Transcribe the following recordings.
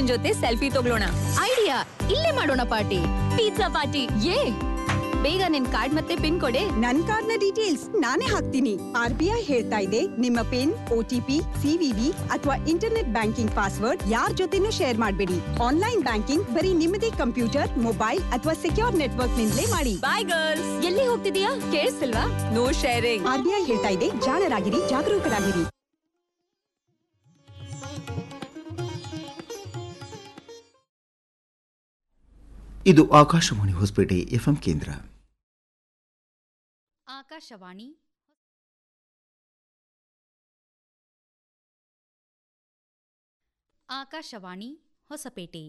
ಜೊತೆ ಸೆಲ್ಫಿ ತಗೊಳ್ಳೋಣ ಐಡಿಯಾ ಇಲ್ಲೇ ಮಾಡೋಣ ಪಾರ್ಟಿ ಪಿಜ್ಜಾ ಪಾರ್ಟಿ ಏ ಬೇಗ ನಿನ್ ಕಾರ್ಡ್ ಮತ್ತೆ ಪಿನ್ ಕೊಡೆ ನನ್ ಕಾರ್ಡ್ನ ಡೀಟೇಲ್ಸ್ ನಾನೇ ಹಾಕ್ತೀನಿ ಆರ್ ಬಿ ಐ ಹೇಳ್ತಾ ಇದೆ ನಿಮ್ಮ ಪಿನ್ ಓಟಿಪಿ ಸಿವಿವಿ ಅಥವಾ ಇಂಟರ್ನೆಟ್ ಬ್ಯಾಂಕಿಂಗ್ ಪಾಸ್ವರ್ಡ್ ಯಾರ್ ಜೊತೆನೂ ಶೇರ್ ಮಾಡಬೇಡಿ ಆನ್ಲೈನ್ ಬ್ಯಾಂಕಿಂಗ್ ಬರೀ ನಿಮ್ಮದೇ ಕಂಪ್ಯೂಟರ್ ಮೊಬೈಲ್ ಅಥವಾ ಸೆಕ್ಯೂರ್ ನೆಟ್ವರ್ಕ್ ನಿಂದಲೇ ಮಾಡಿ ಬಾಯ್ ಗರ್ಲ್ಸ್ ಎಲ್ಲಿ ಹೋಗ್ತಿದೀಯಾ ಕೇಳಿಸ್ತಿಲ್ವಾ no sharing R B I ಹೇಳ್ತಾ ಇದೆ ಜಾಣರಾಗಿರಿ ಜಾಗರೂಕರಾಗಿರಿ ಇದು ಆಕಾಶವಾಣಿ ಹೊಸಪೇಟೆ ಎಫ್ಎಂ ಕೇಂದ್ರ ಆಕಾಶವಾಣಿ ಆಕಾಶವಾಣಿ ಹೊಸಪೇಟೆ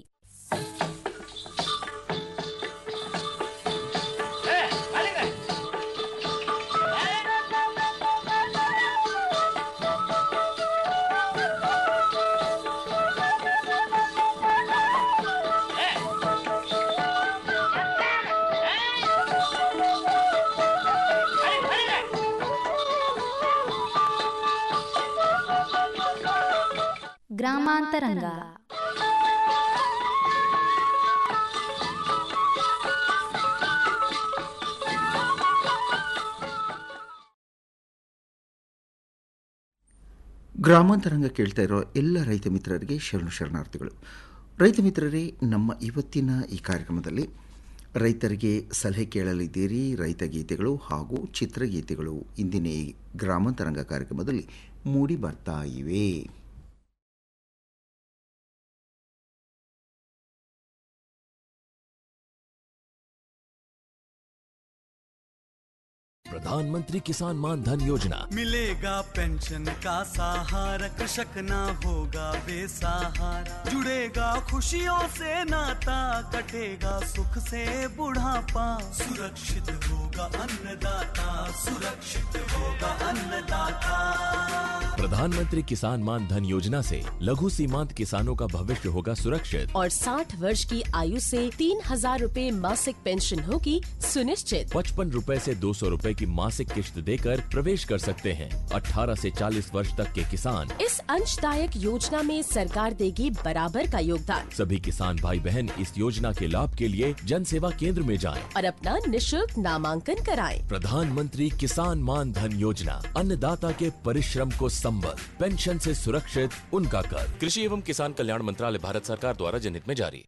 ಗ್ರಾಮಾಂತರಂಗ ಗ್ರಾಮಾಂತರಂಗ ಕೇಳ್ತಾ ಇರೋ ಎಲ್ಲ ರೈತ ಮಿತ್ರರಿಗೆ ಶರಣು ಶರಣಾರ್ಥಿಗಳು ರೈತ ಮಿತ್ರರೇ ನಮ್ಮ ಇವತ್ತಿನ ಈ ಕಾರ್ಯಕ್ರಮದಲ್ಲಿ ರೈತರಿಗೆ ಸಲಹೆ ಕೇಳಲಿದ್ದೀರಿ ರೈತ ಗೀತೆಗಳು ಹಾಗೂ ಚಿತ್ರಗೀತೆಗಳು ಇಂದಿನ ಈ ಗ್ರಾಮಾಂತರಂಗ ಕಾರ್ಯಕ್ರಮದಲ್ಲಿ ಮೂಡಿ ಬರ್ತಾ ಇವೆ प्रधानमंत्री किसान मान धन योजना मिलेगा पेंशन का सहारा कृषक ना होगा बेसहारा जुड़ेगा खुशियों से नाता कटेगा सुख से बुढ़ापा सुरक्षित होगा अन्नदाता सुरक्षित होगा अन्नदाता प्रधानमंत्री किसान मान धन योजना से लघु सीमांत किसानों का भविष्य होगा सुरक्षित और 60 वर्ष की आयु से तीन हजार रूपए मासिक पेंशन होगी सुनिश्चित पचपन रूपए से दो सौ रूपए की मासिक किश्त देकर प्रवेश कर सकते हैं 18 से 40 वर्ष तक के किसान इस अंशदायक योजना में सरकार देगी बराबर का योगदान सभी किसान भाई बहन इस योजना के लाभ के लिए जन सेवा केंद्र में जाएं। और अपना निशुल्क नामांकन कराएं। प्रधानमंत्री किसान मान धन योजना अन्नदाता के परिश्रम को संबल पेंशन से सुरक्षित उनका कर कृषि एवं किसान कल्याण मंत्रालय भारत सरकार द्वारा जनहित में जारी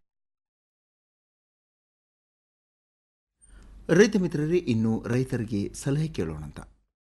ರೈತ ಮಿತ್ರರೇ ಇನ್ನು ರೈತರಿಗೆ ಸಲಹೆ ಕೇಳೋಣಂತ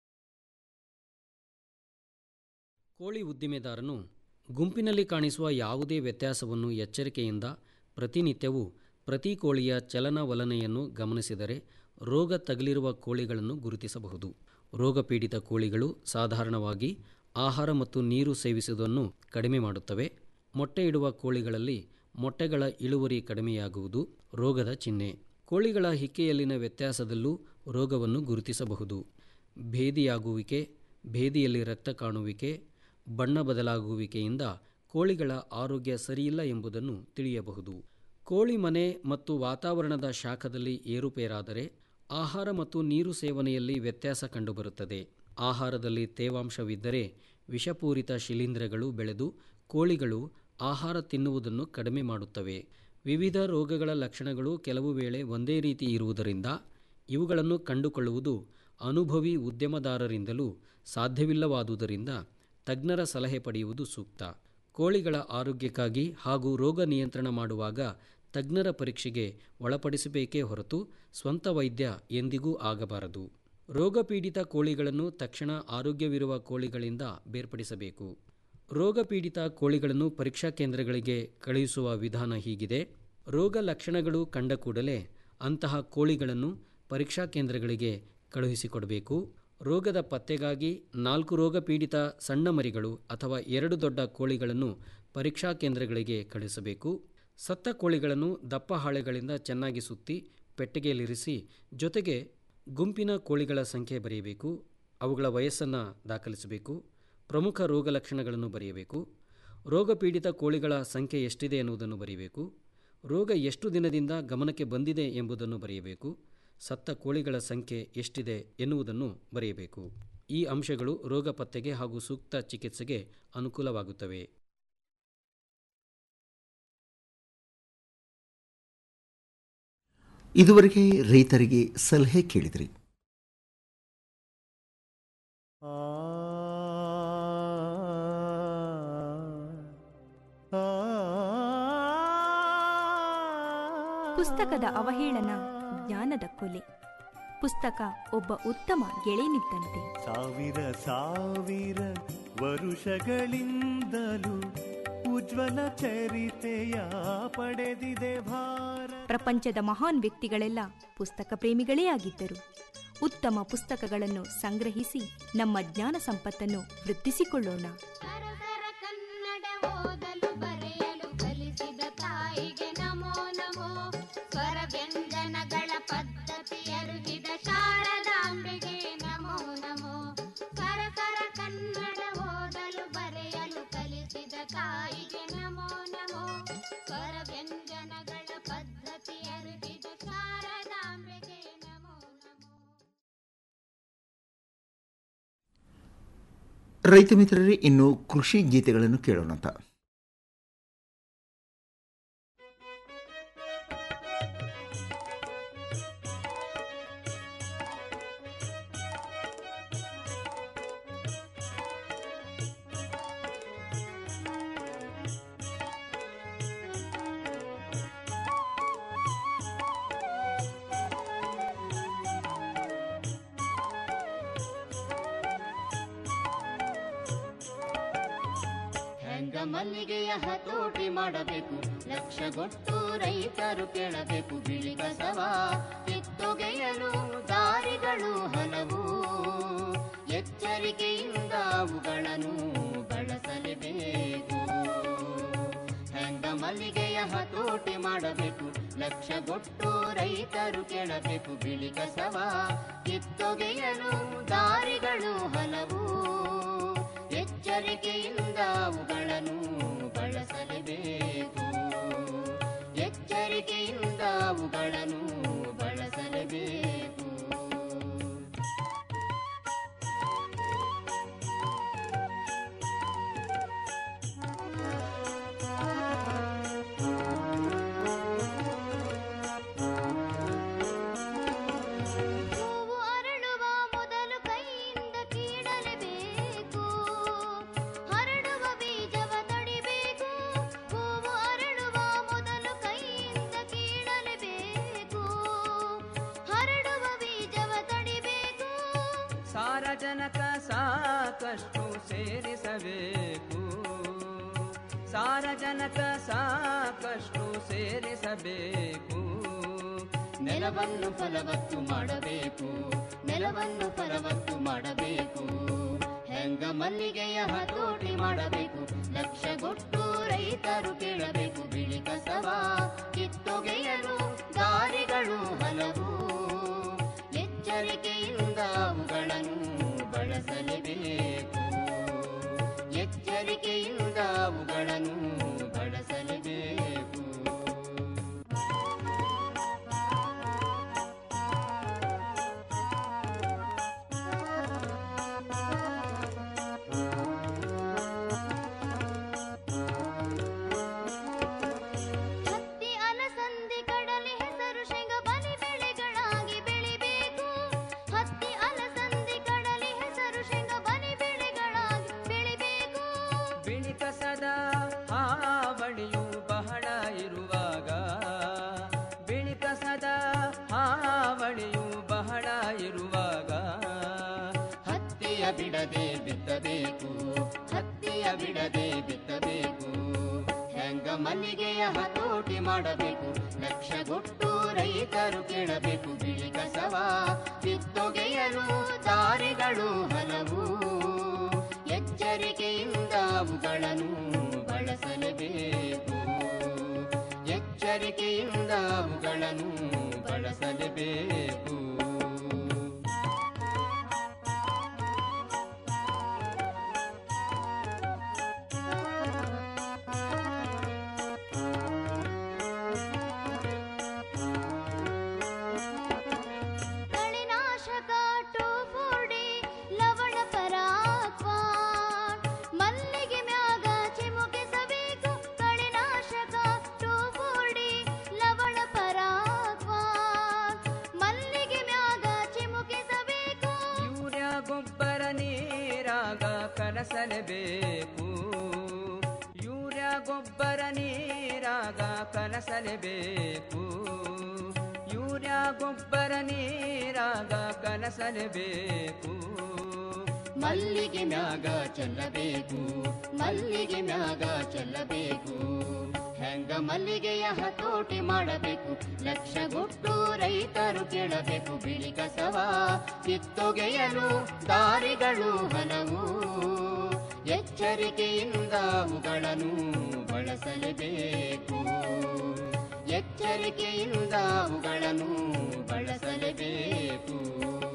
ಕೋಳಿ ಉದ್ದಿಮೆದಾರನು ಗುಂಪಿನಲ್ಲಿ ಕಾಣಿಸುವ ಯಾವುದೇ ವ್ಯತ್ಯಾಸವನ್ನು ಎಚ್ಚರಿಕೆಯಿಂದ ಪ್ರತಿನಿತ್ಯವೂ ಪ್ರತಿ ಕೋಳಿಯ ಚಲನವಲನೆಯನ್ನು ಗಮನಿಸಿದರೆ ರೋಗ ತಗುಲಿರುವ ಕೋಳಿಗಳನ್ನು ಗುರುತಿಸಬಹುದು ರೋಗಪೀಡಿತ ಕೋಳಿಗಳು ಸಾಧಾರಣವಾಗಿ ಆಹಾರ ಮತ್ತು ನೀರು ಸೇವಿಸುವುದನ್ನು ಕಡಿಮೆ ಮಾಡುತ್ತವೆ ಮೊಟ್ಟೆ ಇಡುವ ಕೋಳಿಗಳಲ್ಲಿ ಮೊಟ್ಟೆಗಳ ಇಳುವರಿ ಕಡಿಮೆಯಾಗುವುದು ರೋಗದ ಚಿಹ್ನೆ ಕೋಳಿಗಳ ಹಿಕ್ಕೆಯಲ್ಲಿನ ವ್ಯತ್ಯಾಸದಲ್ಲೂ ರೋಗವನ್ನು ಗುರುತಿಸಬಹುದು ಭೇದಿಯಾಗುವಿಕೆ ಭೇದಿಯಲ್ಲಿ ರಕ್ತ ಕಾಣುವಿಕೆ ಬಣ್ಣ ಬದಲಾಗುವಿಕೆಯಿಂದ ಕೋಳಿಗಳ ಆರೋಗ್ಯ ಸರಿಯಿಲ್ಲ ಎಂಬುದನ್ನು ತಿಳಿಯಬಹುದು ಕೋಳಿ ಮನೆ ಮತ್ತು ವಾತಾವರಣದ ಶಾಖದಲ್ಲಿ ಏರುಪೇರಾದರೆ ಆಹಾರ ಮತ್ತು ನೀರು ಸೇವನೆಯಲ್ಲಿ ವ್ಯತ್ಯಾಸ ಕಂಡುಬರುತ್ತದೆ ಆಹಾರದಲ್ಲಿ ತೇವಾಂಶವಿದ್ದರೆ ವಿಷಪೂರಿತ ಶಿಲೀಂಧ್ರಗಳು ಬೆಳೆದು ಕೋಳಿಗಳು ಆಹಾರ ತಿನ್ನುವುದನ್ನು ಕಡಿಮೆ ಮಾಡುತ್ತವೆ ವಿವಿಧ ರೋಗಗಳ ಲಕ್ಷಣಗಳು ಕೆಲವು ವೇಳೆ ಒಂದೇ ರೀತಿ ಇರುವುದರಿಂದ ಇವುಗಳನ್ನು ಕಂಡುಕೊಳ್ಳುವುದು ಅನುಭವಿ ಉದ್ಯಮದಾರರಿಂದಲೂ ಸಾಧ್ಯವಿಲ್ಲವಾದುದರಿಂದ ತಜ್ಞರ ಸಲಹೆ ಪಡೆಯುವುದು ಸೂಕ್ತ ಕೋಳಿಗಳ ಆರೋಗ್ಯಕ್ಕಾಗಿ ಹಾಗೂ ರೋಗ ನಿಯಂತ್ರಣ ಮಾಡುವಾಗ ತಜ್ಞರ ಪರೀಕ್ಷೆಗೆ ಒಳಪಡಿಸಬೇಕೇ ಹೊರತು ಸ್ವಂತ ವೈದ್ಯ ಎಂದಿಗೂ ಆಗಬಾರದು ರೋಗಪೀಡಿತ ಕೋಳಿಗಳನ್ನು ತಕ್ಷಣ ಆರೋಗ್ಯವಿರುವ ಕೋಳಿಗಳಿಂದ ಬೇರ್ಪಡಿಸಬೇಕು ರೋಗಪೀಡಿತ ಕೋಳಿಗಳನ್ನು ಪರೀಕ್ಷಾ ಕೇಂದ್ರಗಳಿಗೆ ಕಳುಹಿಸುವ ವಿಧಾನ ಹೀಗಿದೆ ರೋಗ ಲಕ್ಷಣಗಳು ಕಂಡ ಕೂಡಲೇ ಅಂತಹ ಕೋಳಿಗಳನ್ನು ಪರೀಕ್ಷಾ ಕೇಂದ್ರಗಳಿಗೆ ಕಳುಹಿಸಿಕೊಡಬೇಕು ರೋಗದ ಪತ್ತೆಗಾಗಿ ನಾಲ್ಕು ರೋಗಪೀಡಿತ ಸಣ್ಣ ಮರಿಗಳು ಅಥವಾ ಎರಡು ದೊಡ್ಡ ಕೋಳಿಗಳನ್ನು ಪರೀಕ್ಷಾ ಕೇಂದ್ರಗಳಿಗೆ ಕಳುಹಿಸಬೇಕು ಸತ್ತ ಕೋಳಿಗಳನ್ನು ದಪ್ಪ ಹಾಳೆಗಳಿಂದ ಚೆನ್ನಾಗಿ ಸುತ್ತಿ ಪೆಟ್ಟಿಗೆಯಲ್ಲಿರಿಸಿ ಜೊತೆಗೆ ಗುಂಪಿನ ಕೋಳಿಗಳ ಸಂಖ್ಯೆ ಬರೆಯಬೇಕು ಅವುಗಳ ವಯಸ್ಸನ್ನು ದಾಖಲಿಸಬೇಕು ಪ್ರಮುಖ ರೋಗ ಲಕ್ಷಣಗಳನ್ನು ಬರೆಯಬೇಕು ರೋಗಪೀಡಿತ ಕೋಳಿಗಳ ಸಂಖ್ಯೆ ಎಷ್ಟಿದೆ ಎನ್ನುವುದನ್ನು ಬರೆಯಬೇಕು ರೋಗ ಎಷ್ಟು ದಿನದಿಂದ ಗಮನಕ್ಕೆ ಬಂದಿದೆ ಎಂಬುದನ್ನು ಬರೆಯಬೇಕು ಸತ್ತ ಕೋಳಿಗಳ ಸಂಖ್ಯೆ ಎಷ್ಟಿದೆ ಎನ್ನುವುದನ್ನು ಬರೆಯಬೇಕು ಈ ಅಂಶಗಳು ರೋಗ ಪತ್ತೆಗೆ ಹಾಗೂ ಸೂಕ್ತ ಚಿಕಿತ್ಸೆಗೆ ಅನುಕೂಲವಾಗುತ್ತವೆ ಇದುವರೆಗೆ ರೈತರಿಗೆ ಸಲಹೆ ಕೇಳಿದ್ರಿ ಪುಸ್ತಕದ ಅವಹೇಳನ ಜ್ಞಾನದ ಕೊಲೆ ಪುಸ್ತಕ ಒಬ್ಬ ಉತ್ತಮ ಗೆಳೆಯನಿದ್ದಂತೆ ಸಾವಿರ ಸಾವಿರ ವರುಷಗಳಿಂದಲೂ ಉಜ್ವಲ ಚರಿತೆಯ ಪಡೆದಿದೆ ಭಾರ ಪ್ರಪಂಚದ ಮಹಾನ್ ವ್ಯಕ್ತಿಗಳೆಲ್ಲ ಪುಸ್ತಕ ಪ್ರೇಮಿಗಳೇ ಆಗಿದ್ದರು ಉತ್ತಮ ಪುಸ್ತಕಗಳನ್ನು ಸಂಗ್ರಹಿಸಿ ನಮ್ಮ ಜ್ಞಾನ ಸಂಪತ್ತನ್ನು ವೃದ್ಧಿಸಿಕೊಳ್ಳೋಣ ಓದಲು ಬರೆಯಲು ಕಲಿಸಿದ ತಾಯಿಗೆ ನಮೋ ನಮೋ ಸ್ವರ ವ್ಯಂಜನಗಳ ಪದ್ಧತಿ ಅರುಗಿದ ಶಾರದಾಂಬೆಗೆ ನಮೋ ನಮೋ ಸರಸರ ಕನ್ನಡ ಓದಲು ಬರೆಯಲು ಕಲಿಸಿದ ತಾಯಿಗೆ ನಮೋ ನಮೋ ಸ್ವರ ವ್ಯಂಜನಗಳ ಪದ್ಧತಿ ಅರುಗಿದ ಶಾರದಾಂಬೆಗೆ ನಮೋ ರೈತ ಮಿತ್ರರೇ ಇನ್ನು ಕೃಷಿ ಗೀತೆಗಳನ್ನು ಕೇಳೋಣ ಅಂತ ಹೆಂಗ ಮಲ್ಲಿಗೆಯ ಹತೋಟಿ ಮಾಡಬೇಕು ಲಕ್ಷಗೊಟ್ಟು ರೈತರು ಕೇಳಬೇಕು ಬಿಳಿ ಕಸವ ಕಿತ್ತೊಗೆಯಲು ದಾರಿಗಳು ಹಲವು ಎಚ್ಚರಿಕೆಯಿಂದ ಅವುಗಳನ್ನು ಬಳಸಲೇಬೇಕು ಹೆಂಗ ಮಲ್ಲಿಗೆಯ ಹತೋಟಿ ಮಾಡಬೇಕು ಲಕ್ಷಗೊಟ್ಟು ರೈತರು ಕೇಳಬೇಕು ಬಿಳಿ ಕಸವ ಕಿತ್ತೊಗೆಯಲು ದಾರಿಗಳು ಹಲವು ಎಚ್ಚರಿಕೆಯಿಂದ ಅವುಗಳನ್ನು ಬಳಸಲೇಬೇಕು ಎಚ್ಚರಿಕೆಯಿಂದ ಅವುಗಳನ್ನು ಬಳಸಲೇಬೇಕು ಹೂವು ಅರಳುವ ಮೊದಲು ಕೈಯಿಂದ ಕೀಳಲೇಬೇಕು ಹರಡುವ ಬೀಜವ ತಡಿಬೇಕು ಹೂವು ಅರಳುವ ಮೊದಲು ಕೈಯಿಂದ ಕೀಳಲೇಬೇಕು ಹರಡುವ ಬೀಜವ ತಡಿಬೇಕು ಸಾರಜನಕ ಸಾಕಷ್ಟು ಸೇರಿಸಬೇಕು ಸಾರಜನಕ ಸಾಕಷ್ಟು ಸೇರಿಸಬೇಕು ನೆಲವನ್ನು ಫಲವತ್ತು ಮಾಡಬೇಕು ನೆಲವನ್ನು ಫಲವತ್ತು ಮಾಡಬೇಕು ಹೆಂಗ ಮಲ್ಲಿಗೆಯ ಹತೋಟಿ ಮಾಡಬೇಕು ಲಕ್ಷಗೊಟ್ಟು ರೈತರು ಕೇಳಬೇಕು ಬಿಳಿ ಕಸವ ಕಿತ್ತೊಗೆಯಲು ದಾರಿಗಳು ಹಲವು ಎಚ್ಚರಿಕೆಯಿಂದ ಅವುಗಳನ್ನು ಬಳಸಲೇಬೇಕು ಎಚ್ಚರಿಕೆಯಿಂದ ಅವುಗಳನ್ನು ಬಳಸಲೇಬೇಕು ಹತ್ತಿ ಅಲಸಂದಿ ಕಡಲೆ ಹೆಸರು ಶೇಂಗ ಬಲಿ ಬೆಳೆಗಳಾಗಿ ಬೆಳಿಬೇಕು ಹತ್ತಿ ಅಲಸಂದಿ ಕಡಲೆ ಹೆಸರು ಶೇಂಗ ಬಲಿ ಬೆಳೆಗಳಾಗಿ ಬೆಳಿಬೇಕು ಬಿಳಿ ಕಸದ ಹಾವಳಿಯು ಬಹಳ ಇರುವಾಗ ಬಿಳಿ ಕಸದ ಹಾವಳಿಯು ಬಹಳ ಇರುವಾಗ ಹತ್ತಿಯ ಬಿಡದೆ ಬಿತ್ತಬೇಕು ಹತ್ತಿಯ ಬಿಡದೆ ಬಿತ್ತಬೇಕು ಹೆಂಗ ಮಲ್ಲಿಗೆಯ ಹತೋಟಿ ಮಾಡಬೇಕು ಲಕ್ಷಗೊಟ್ಟು ರೈತರು ಕೇಳಬೇಕು ಬಿಳಿ ಕಸವ ಕಿತ್ತೊಗೆಯಲು ದಾರಿಗಳು ಹಲವು ಎಚ್ಚರಿಕೆಯಿಂದ ಅವುಗಳನ್ನು ಬಳಸಲೇಬೇಕು ಎಚ್ಚರಿಕೆಯಿಂದ ಅವುಗಳನ್ನು ಬಳಸಲೇಬೇಕು ಕಳೆನಾಶಕ ಟೋಫೋಡಿ ಲವಣ ಪರಾಕ್ವಾನ್ ಮಲ್ಲಿಗೆ ಮ್ಯಾಗ ಚಿಮುಕಿಸಬೇಕು ಕಳೆನಾಶಕ ಟೋಫೋಡಿ ಲವಣ ಪರಾಕ್ವಾನ್ ಬಳಸಲೇಬೇಕು ಯೂರಿಯಾ ಗೊಬ್ಬರ ನೀರಾಗ ಕಲಸಲೇಬೇಕು ಯೂರಿಯಾ ಗೊಬ್ಬರ ನೀರಾಗ ಕಲಸಲೇಬೇಕು ಮಲ್ಲಿಗೆ ಮ್ಯಾಗ ಚೆಲ್ಲಬೇಕು ಮಲ್ಲಿಗೆ ಮ್ಯಾಗ ಚೆಲ್ಲಬೇಕು ಹೆಂಗ ಮಲ್ಲಿಗೆಯ ಹತೋಟಿ ಮಾಡಬೇಕು ಲಕ್ಷಗೊಟ್ಟು ರೈತರು ಕೇಳಬೇಕು ಬಿಳಿ ಕಸವ ಕಿತ್ತೊಗೆಯಲು ದಾರಿಗಳು ಹಲವು ಎಚ್ಚರಿಕೆಯಿಂದ ಅವುಗಳನ್ನು ಬಳಸಲೇಬೇಕು ಎಚ್ಚರಿಕೆಯಿಂದ ಅವುಗಳನ್ನು ಬಳಸಲೇಬೇಕು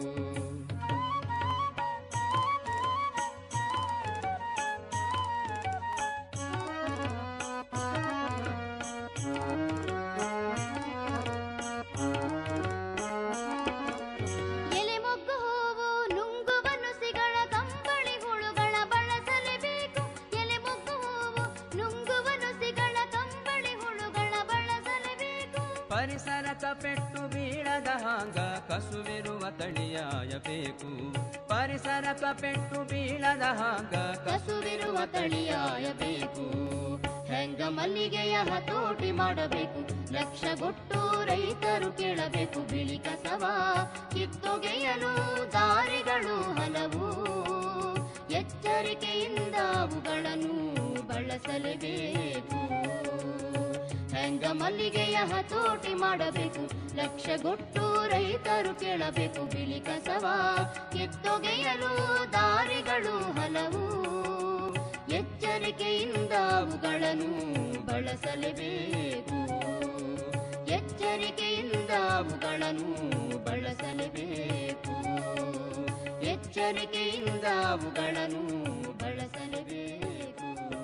ಎಲೆ ಮೊಗ್ಗು ಹೂವು ನುಂಗುವ ನುಸಿಗಳ ಕಂಬಳಿ ಹುಳುಗಳ ಬಳಸಲೇಬೇಕು ಎಲೆ ಮೊಗ್ಗು ಹೂವು ನುಂಗುವ ನುಸಿಗಳ ಕಂಬಳಿ ಹುಳುಗಳ ಬಳಸಲೇಬೇಕು ಪರಿಸರಕ ಪೆಟ್ಟು ಬೀಳದ ಹಾಂಗ ಕಸುವಿರುವ ತಳಿಯಾಯಬೇಕು ಪರಿಸರಕ ಪೆಟ್ಟು ಬೀಳದ ಹಾಂಗ ಕಸುವಿರುವ ತಳಿಯಾಯಬೇಕು ಹೆಂಗ ಮಲ್ಲಿಗೆಯ ಹತೋಟಿ ಮಾಡಬೇಕು ಲಕ್ಷಗೊಟ್ಟು ರೈತರು ಕೇಳಬೇಕು ಬಿಳಿ ಕಸವ ಕಿತ್ತೊಗೆಯಲು ದಾರಿಗಳು ಹಲವು ಎಚ್ಚರಿಕೆಯಿಂದ ಅವುಗಳನ್ನು ಬಳಸಲೇಬೇಕು ಹೆಂಗ ಮಲ್ಲಿಗೆಯ ಹತೋಟಿ ಮಾಡಬೇಕು ಲಕ್ಷಗೊಟ್ಟು ರೈತರು ಕೇಳಬೇಕು ಬಿಳಿ ಕಸವ ಕಿತ್ತೊಗೆಯಲು ದಾರಿಗಳು ಹಲವು ಎಚ್ಚರಿಕೆಯಿಂದ ಅವುಗಳನ್ನು ಬಳಸಲೇಬೇಕು ಎಚ್ಚರಿಕೆಯಿಂದ ಅವುಗಳನ್ನು ಬಳಸಲೇಬೇಕು ಎಚ್ಚರಿಕೆಯಿಂದ ಅವುಗಳನ್ನು ಬಳಸಲೇಬೇಕು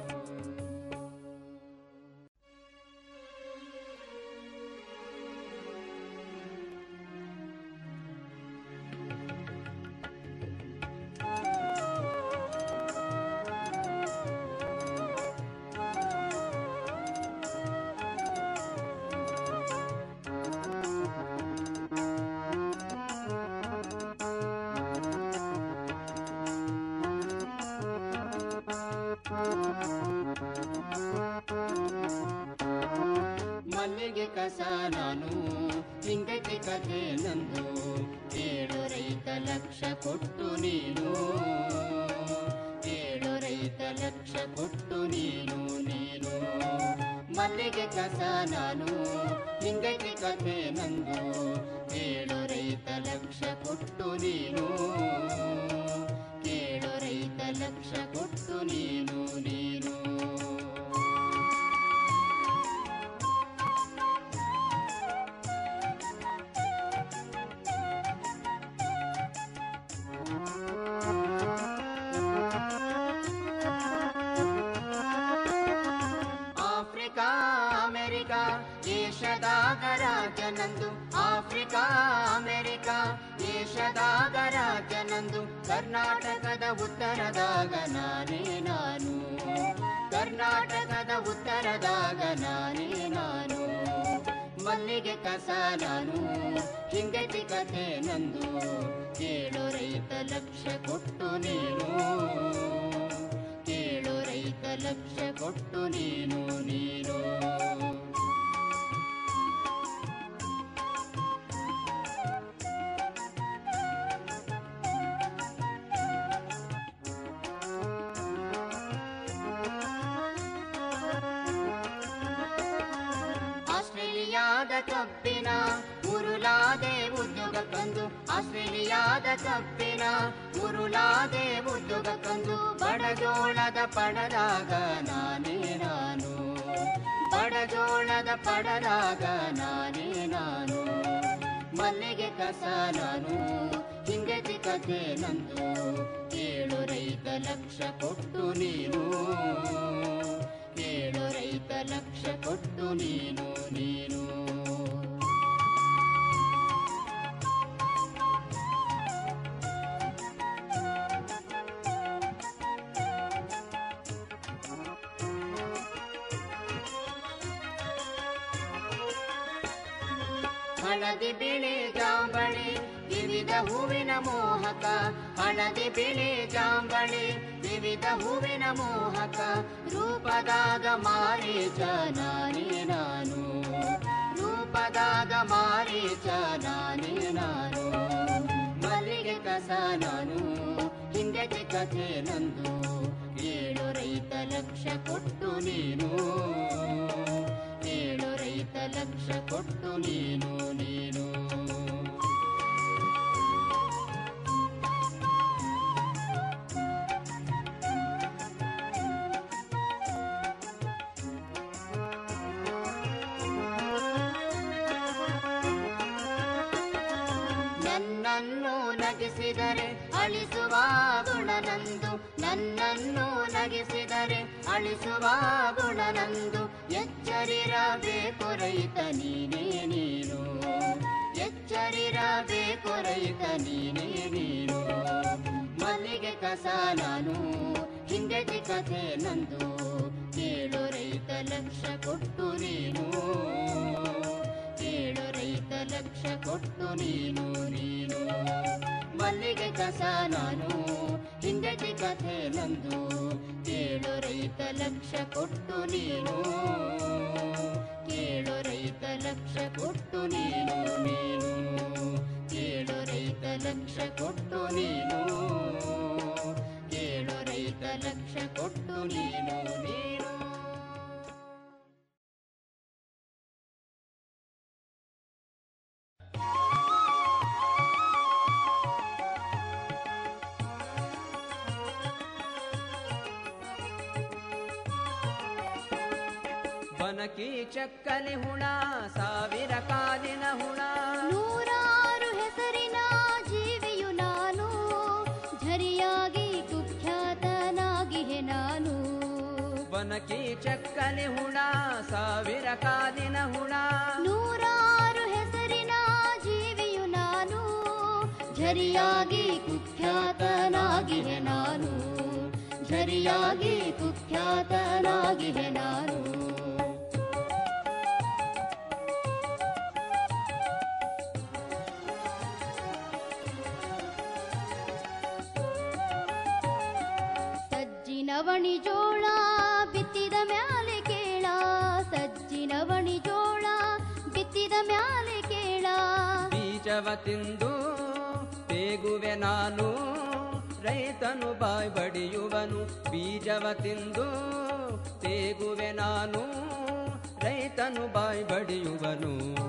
ಮಲ್ಲಿಗೆ ಕಸ ನಾನು ಹಿಂಗತಿ ಕಥೆ ನಂದು ಏಳು ರೈತ ಲಕ್ಷ ಕೊಟ್ಟು ನೀನು ಏಳು ರೈತ ಲಕ್ಷ ಕೊಟ್ಟು ನೀನು ನೀನು ಮಲ್ಲಿಗೆ ಕಸ ನಾನು ಹಿಂಗತಿ ಕಥೆ ನಂದು ಏಳು ರೈತ ಲಕ್ಷ ಕೊಟ್ಟು ನೀನು ಕೇಳು ರೈತ ಲಕ್ಷ ಕೊಟ್ಟು ನೀನು ನೀನು ಆಫ್ರಿಕಾ ಅಮೆರಿಕ ಏಷದಾಗ ರಾಜನಂದು ಆಫ್ರಿಕಾ ಅಮೆರಿಕ ಏಷದಾಗ ರಾಜನಂದು ಕರ್ನಾಟಕದ ಉತ್ತರದಾಗ ನಾನೇ ನಾನು ಕರ್ನಾಟಕದ ಉತ್ತರದಾಗ ನಾನೇ ನಾನು ಮಲ್ಲಿಗೆ ಕಸ ನಾನು ಹಿಂಗತಿ ಕಥೆ ನಂದು ಕೇಳು ರೈತ ಲಕ್ಷ ಕೊಟ್ಟು ನೀನು ಕೇಳು ರೈತ ಲಕ್ಷ ಕೊಟ್ಟು ನೀನು ನೀನು ಆಸ್ಟ್ರೇಲಿಯಾದ ಕಬ್ಬಿನ ಉರುಳಾದೆ ಉದ್ಯೋಗ ಕಂದು ಆಸ್ಟ್ರೇಲಿಯಾದ ಕಬ್ಬಿನ ಉರುಳಾದೆ ಉದ್ಯೋಗ ಕಂದು ಬಡಜೋಳದ ಪಡದಾಗ ನಾನೇ ನಾನು ಬಡಜೋಳದ ಪಡದಾಗ ನಾನೇ ನಾನು ಮಲ್ಲಿಗೆ ಕಸ ನಾನು ಹಿಂಗತಿ ಕಥೆ ನಂದು ಕೇಳು ರೈತ ಲಕ್ಷ ಕೊಟ್ಟು ನೀನು ಕೇಳು ರೈತ ಲಕ್ಷ ಕೊಟ್ಟು ನೀನು ನೀನು ಹಳದಿ ಬಿಳಿ ಜಾಂಬಳಿ ವಿವಿಧ ಹೂವಿನ ಮೋಹಕ ಹಳದಿ ಬಿಳಿ ಜಾಂಬಳಿ ವಿವಿಧ ಹೂವಿನ ಮೋಹಕ ರೂಪದಾಗ ಮಾರೀಚ ನಾನೇ ನಾನು ರೂಪದಾಗ ಮಾರೀಚ ನಾನೇ ನಾನು ಮಲ್ಲಿಗೆ ಕಸ ನಾನು ಹಿಂದೆಗೆ ಕಥೆ ನಂದು ಏಳು ರೈತ ಲಕ್ಷ ಕೊಟ್ಟು ನೀನು ಏಳು ರೈತ ಲಕ್ಷ ಕೊಟ್ಟು ನೀನು ನೀನು ನನ್ನನ್ನು ನಗಿಸಿದರೆ ಅಳಿಸುವ ಗುಣನಂದು ನನ್ನನ್ನು ನಗಿಸಿದರೆ ಅಳಿಸುವ ಗುಣನಂದು ಎಚ್ಚರಿರಬೇಕು ರೈತ ನೀನೇ ನೀನು ಎಚ್ಚರಿರಬೇಕು ರೈತ ನೀನೇ ನೀನು ಮಲ್ಲಿಗೆ ಕಸ ನಾನು ಹಿಂದೆಗೆ ಕಥೆ ನಂದು ಕೇಳು ರೈತ ಲಕ್ಷ ಕೊಟ್ಟು ನೀನು ಕೇಳು ರೈತ ಲಕ್ಷ ಕೊಟ್ಟು ನೀನು ನೀನು ಮಲ್ಲಿಗೆ ಕಸ ನಾನು ಹಿಂದೆಗೆ ಕಥೆ ನಂದು ಕೇಳು ರೈತ ಲಕ್ಷ ಕೊಟ್ಟು ನೀನು ಕೇಳು ರೈತ ಲಕ್ಷ ಕೊಟ್ಟು ನೀನು ನೀನು ಕೇಳು ರೈತ ಲಕ್ಷ ಕೊಟ್ಟು ನೀನು ಕೇಳು ರೈತ ಲಕ್ಷ ಕೊಟ್ಟು ನೀನು ನೀನು ಬನಕಿ ಚಕ್ಕಲಿ ಹುಣ ಸಾವಿರ ಕಾಲಿನ ಹುಣ ನೂರಾರು ಹೆಸರಿನ ಜೀವಿಯು ನಾನು ಝರಿಯಾಗಿ ಕುಖ್ಯಾತನಾಗಿಹೆ ನಾನು ಬನಕಿ ಚಕ್ಕಲಿ ಹುಣ ಸಾವಿರ ಕಾಲಿನ ಹುಣ ನೂರಾರು ಹೆಸರಿನ ಜೀವಿಯು ನಾನು ಝರಿಯಾಗಿ ಕುಖ್ಯಾತನಾಗಿಹೆ ನಾನು ಝರಿಯಾಗಿ ಕುಖ್ಯಾತನಾಗಿಹೆ ನಾನು ಸಜ್ಜಿನವಣಿ ಜೋಳ ಬಿತ್ತಿದ ಮ್ಯಾಲೆ ಕೇಳ ಸಜ್ಜಿನವಣಿ ಜೋಳ ಬಿತ್ತಿದ ಮ್ಯಾಲೆ ಕೇಳ ಬೀಜವ ತಿಂದು ತೇಗುವೆ ನಾನು ರೈತನು ಬಾಯ್ ಬಡಿಯುವನು ಬೀಜವ ತಿಂದು ತೇಗುವೆ ನಾನು ರೈತನು ಬಾಯ್ ಬಡಿಯುವನು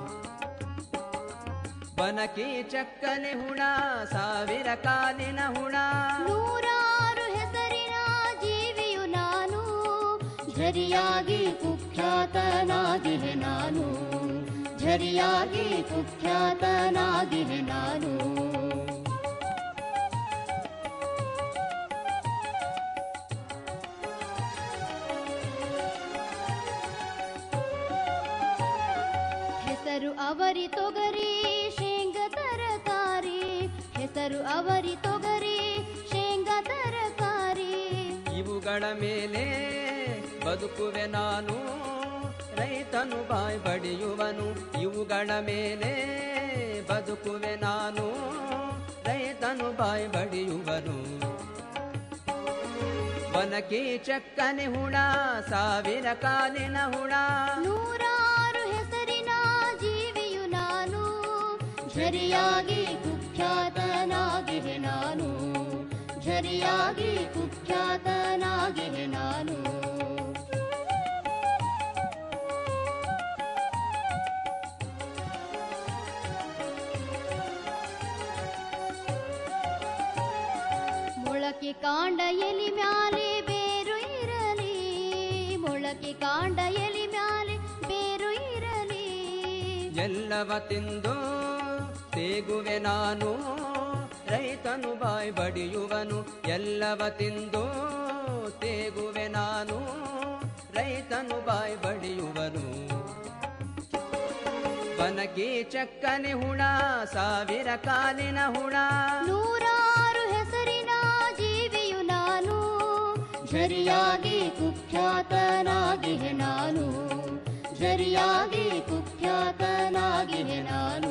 ಬನಕಿ ಚಕ್ಕಲಿ ಹುಣ ಸಾವಿರ ಕಾಲಿನ ಹುಣ ನೂರಾರು ಹೆಸರಿನ ಜೀವಿಯು ನಾನು ಝರಿಯಾಗಿ ಕುಖ್ಯಾತನಾಗಿಹೆ ನಾನು ಝರಿಯಾಗಿ ಕುಖ್ಯಾತನಾಗಿಹೆ ನಾನು ಹೆಸರು ಅವರಿ ತೊಗರಿ ಶೇಂಗ ತರಕಾರಿ ಹೆಸರು ಅವರಿ ತೊಗರಿ ಶೇಂಗ ತರಕಾರಿ ಇವುಗಳ ಮೇಲೆ ಬದುಕುವೆ ನಾನು ರೈತನು ಬಾಯ್ ಬಡಿಯುವನು ಇವುಗಳ ಮೇಲೆ ಬದುಕುವೆ ನಾನು ರೈತನು ಬಾಯ್ ಬಡಿಯುವನು ವನಕಿ ಚಕ್ಕನೆ ಹುಣ ಸಾವಿರ ಕಾಲಿನ ಹುಣ ನೂರಾರು ಹೆಸರಿನ ಜೀವಿಯು ನಾನು ಝರಿಯಾಗಿ ಕುಖ್ಯಾತನಾಗಿಹೆ ನಾನು ಝರಿಯಾಗಿ ಕುಖ್ಯಾತನಾಗಿಹೆ ನಾನು ಮೊಳಕೆ ಕಾಂಡ ಎಲಿ ಮ್ಯಾಲೆ ಬೇರು ಇರಲಿ ಮೊಳಕೆ ಕಾಂಡ ಎಲಿ ಮ್ಯಾಲೆ ಬೇರು ಇರಲಿ ಎಲ್ಲವ ತಿಂದು ತೇಗುವೆ ನಾನು ರೈತನು ಬಾಯ್ ಬಡಿಯುವನು ಎಲ್ಲವ ತಿಂದು ತೇಗುವೆ ನಾನು ರೈತನು ಬಾಯ್ ಬಡಿಯುವನು ಬನಕಿ ಚಕ್ಕನೆ ಹುಣ ಸಾವಿರ ಕಾಲಿನ ಹುಣ ನೂರಾರು ಹೆಸರಿನ ಜೀವಿಯು ನಾನು ಝರಿಯಾಗಿ ಕುಖ್ಯಾತನಾಗಿಹೆ ನಾನು ಝರಿಯಾಗಿ ಕುಖ್ಯಾತನಾಗಿವೆ ನಾನು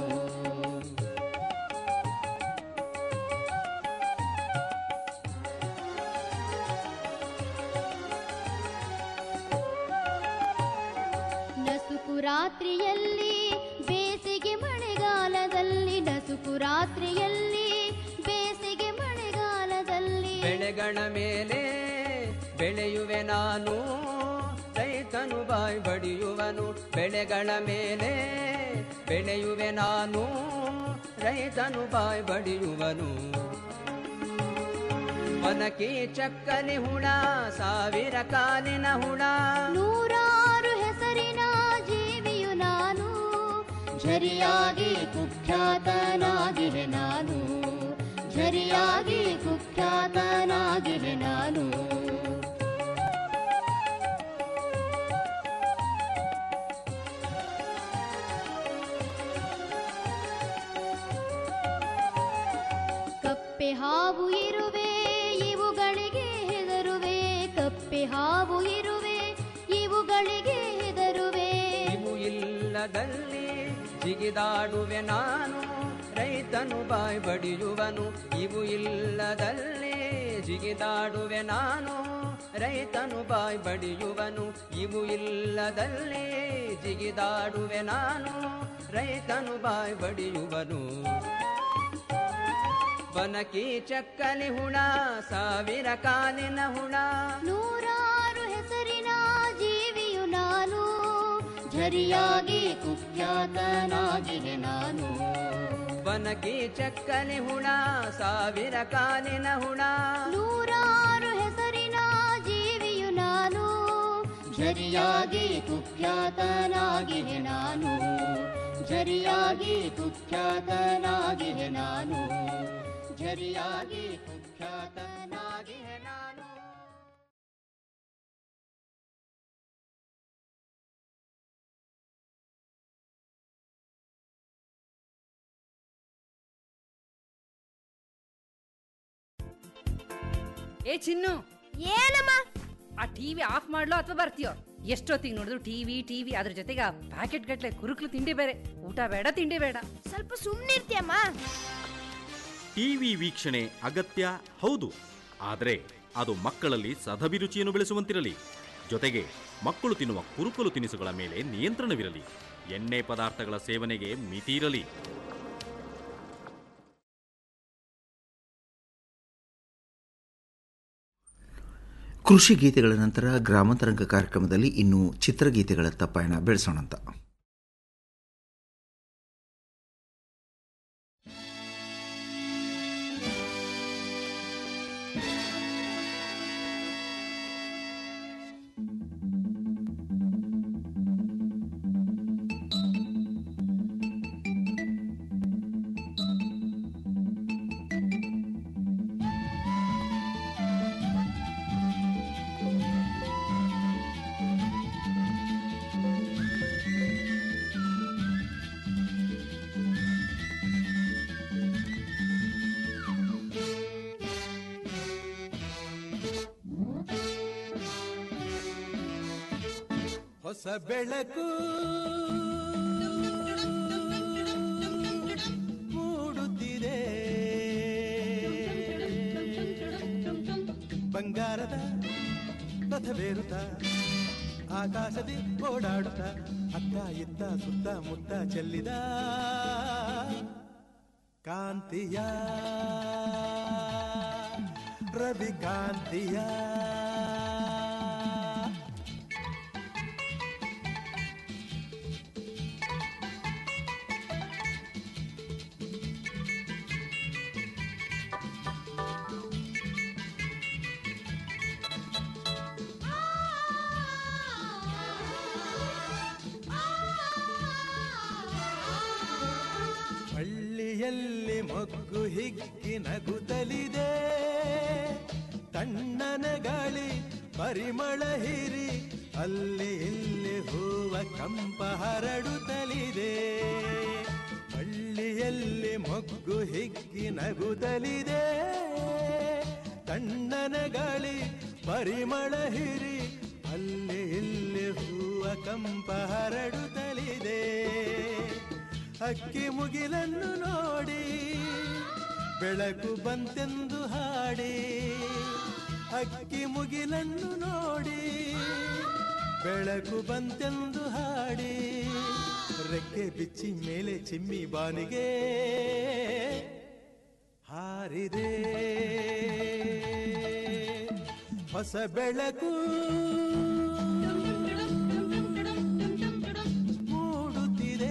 ನಸುಕು ರಾತ್ರಿಯಲ್ಲಿ ಬೇಸಿಗೆ ಮಳೆಗಾಲದಲ್ಲಿ ನಸುಕು ರಾತ್ರಿಯಲ್ಲಿ ಬೇಸಿಗೆ ಮಳೆಗಾಲದಲ್ಲಿ ಬೆಳೆಗಳ ಮೇಲೆ ಬೆಳೆಯುವೆ ನಾನು ರೈತನು ಬಾಯ್ ಬಡಿಯುವನು ಬೆಳೆಗಳ ಮೇಲೆ ಬೆಳೆಯುವೆ ನಾನು ರೈತನು ಬಾಯ್ ಬಡಿಯುವನು ಒನಕಿ ಚಕ್ಕಲಿ ಹುಣ ಸಾವಿರ ಕಾಲಿನ ಹುಣ ನೂರಾರು ಹೆಸರಿನ ಜೀವಿಯು ನಾನು ಝರಿಯಾಗಿ ಕುಖ್ಯಾತನಾಗಿವೆ ನಾನು ಝರಿಯಾಗಿ ಕುಖ್ಯಾತನಾಗಿವೆ ನಾನು ಕಪ್ಪೆ ಹಾವು ಇರುವೆ ಇವುಗಳಿಗೆ ಹೆದರುವೆ ಕಪ್ಪೆ ಹಾವು ಇರುವೆ ಇವುಗಳಿಗೆ ಹೆದರುವೆ ಇವು ಇಲ್ಲದಲ್ಲಿ ಜಿಗಿದಾಡುವೆ ನಾನು ರೈತನು ಬಾಯ್ ಬಡಿಯುವನು ಇವು ಇಲ್ಲದಲ್ಲಿ ಜಿಗಿದಾಡುವೆ ನಾನು ರೈತನು ಬಾಯ್ ಬಡಿಯುವನು ಇವು ಇಲ್ಲದಲ್ಲಿ ಜಿಗಿದಾಡುವೆ ನಾನು ರೈತನು ಬಾಯ್ ಬಡಿಯುವನು ಬನಕಿ ಚಕ್ಕಲಿ ಹುಣ ಸಾವಿರ ಕಾಲಿನ ಹುಣ ನೂರಾರು ಹೆಸರಿನ ಜೀವಿಯು ನಾನು ಝರಿಯಾಗಿ ಕುಖ್ಯಾತನಾಗಿವೆ ನಾನು ಬನಕಿ ಚಕ್ಕಲಿ ಹುಣ ಸಾವಿರ ಕಾಲಿನ ಹುಣ ನೂರಾರು ಹೆಸರಿನ ಜೀವಿಯು ನಾನು ಝರಿಯಾಗಿ ಕುಖ್ಯಾತನಾಗಿವೆ ನಾನು ಝರಿಯಾಗಿ ಕುಖ್ಯಾತನಾಗಿವೆ ನಾನು ಝರಿಯಾಗಿ ಕುಖ್ಯಾತನಾಗಿವೆ ನಾನು ಏ ಚಿನ್ನು ಏನಮ್ಮ ಆ ಟಿವಿ ಆಫ್ ಮಾಡ್ಲೋ ಅಥವಾ ಬರ್ತೀಯೋ ಎಷ್ಟೊತ್ತಿಗೆ ನೋಡಿದ್ರು ಟಿವಿ ಟಿವಿ ಅದ್ರ ಜೊತೆಗೆ ಆ ಪ್ಯಾಕೆಟ್ ಗಟ್ಲೆ ಕುರುಕ್ಲು ತಿಂಡಿ ಬೇರೆ ಊಟ ಬೇಡ ತಿಂಡಿ ಬೇಡ ಸ್ವಲ್ಪ ಸುಮ್ಮನಿರ್ತೀಯಮ್ಮ ಟಿವಿ ವೀಕ್ಷಣೆ ಅಗತ್ಯ ಹೌದು ಆದರೆ ಅದು ಮಕ್ಕಳಲ್ಲಿ ಸದಭಿರುಚಿಯನ್ನು ಬೆಳೆಸುವಂತಿರಲಿ ಜೊತೆಗೆ ಮಕ್ಕಳು ತಿನ್ನುವ ಕುರುಕಲು ತಿನಿಸುಗಳ ಮೇಲೆ ನಿಯಂತ್ರಣವಿರಲಿ ಎಣ್ಣೆ ಪದಾರ್ಥಗಳ ಸೇವನೆಗೆ ಮಿತಿ ಇರಲಿ ಕೃಷಿ ಗೀತೆಗಳ ನಂತರ ಗ್ರಾಮಾಂತರಂಗ ಕಾರ್ಯಕ್ರಮದಲ್ಲಿ ಇನ್ನು ಚಿತ್ರಗೀತೆಗಳತ್ತ ಪಯಣ ಬೆಳೆಸೋಣಂತ ಹೊಸ ಬೆಳಕು ಮೂಡುತ್ತಿದೆ ಬಂಗಾರದ ರಥವೇರುತ್ತ ಆಕಾಶದಿ ಓಡಾಡುತ್ತ ಅತ್ತ ಇತ್ತ ಸುತ್ತ ಮುತ್ತ ಚೆಲ್ಲಿದ ಕಾಂತಿಯ ರವಿ ಕಾಂತಿಯ ಹಳ್ಳಿಯಲ್ಲಿ ಮೊಗ್ಗು ಹಿಗ್ಗಿ ನಗುತ್ತಲಿದೆ ತಣ್ಣನ ಗಾಳಿ ಪರಿಮಳ ಹಿರಿ ಅಲ್ಲಿ ಇಲ್ಲಿ ಹೂವ ಕಂಪ ಹರಡುತ್ತಲಿದೆ ಹಳ್ಳಿಯಲ್ಲಿ ಮೊಗ್ಗು ಹಿಗ್ಗಿ ನಗುತ್ತಲಿದೆ ತಣ್ಣನ ಗಾಳಿ ಪರಿಮಳ ಹಿರಿ ಅಲ್ಲಿ ಇಲ್ಲಿ ಹೂವ ಕಂಪ ಹರಡುತ್ತಲಿದೆ ಅಕ್ಕಿ ಮುಗಿಲನ್ನು ನೋಡಿ ಬೆಳಕು ಬಂತೆಂದು ಹಾಡಿ ಅಕ್ಕಿ ಮುಗಿಲನ್ನು ನೋಡಿ ಬೆಳಕು ಬಂತೆಂದು ಹಾಡಿ ರೆಕ್ಕೆ ಬಿಚ್ಚಿ ಮೇಲೆ ಚಿಮ್ಮಿ ಬಾನಿಗೆ ಹಾರಿದೆ ಹೊಸ ಬೆಳಕು ಮೂಡುತ್ತಿದೆ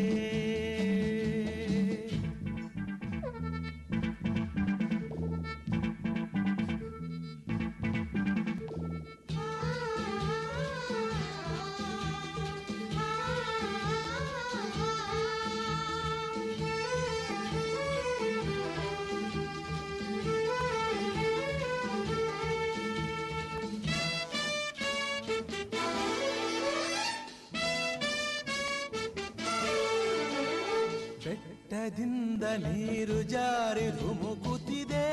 ಬೆಟ್ಟದಿಂದ ನೀರು ಜಾರಿ ಧುಮುಕುತ್ತಿದೆ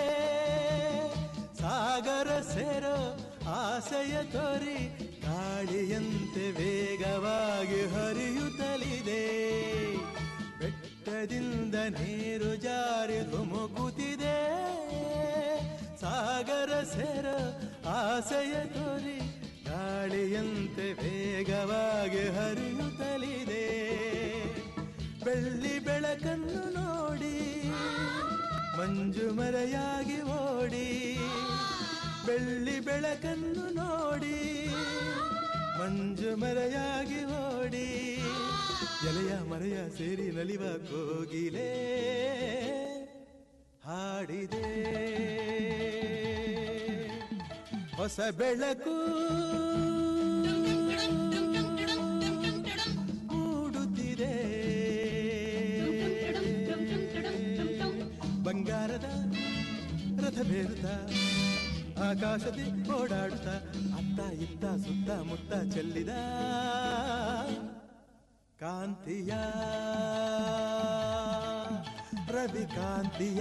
ಸಾಗರ ಸೇರೋ ಆಸೆಯ ತೋರಿ ಗಾಳಿಯಂತೆ ವೇಗವಾಗಿ ಹರಿಯುತ್ತಲಿದೆ ಬೆಟ್ಟದಿಂದ ನೀರು ಜಾರಿ ಧುಮುಕುತ್ತಿದೆ ಸಾಗರ ಸೇರೋ ಆಸೆಯ ತೋರಿ ಗಾಳಿಯಂತೆ ವೇಗವಾಗಿ ಹರಿಯುತ್ತಲಿದೆ ಬೆಳ್ಳಿ ಬೆಳಕನ್ನು ನೋಡಿ ಮಂಜು ಮರೆಯಾಗಿ ಓಡಿ ಬೆಳ್ಳಿ ಬೆಳಕನ್ನು ನೋಡಿ ಮಂಜು ಮರೆಯಾಗಿ ಓಡಿ ಎಲೆಯ ಮರೆಯ ಸೇರಿ ನಲಿವ ಕೋಗಿಲೆ ಹಾಡಿದೆ ಹೊಸ ಬೆಳಕು ಮೂಡುತ್ತಿದೆ ಬಂಗಾರದ ರಥ ಬೇರುತ್ತ ಆಕಾಶದಿ ಓಡಾಡುತ್ತ ಅತ್ತ ಇತ್ತ ಸುತ್ತ ಮುತ್ತ ಚೆಲ್ಲಿದ ಕಾಂತಿಯ ರವಿ ಕಾಂತಿಯ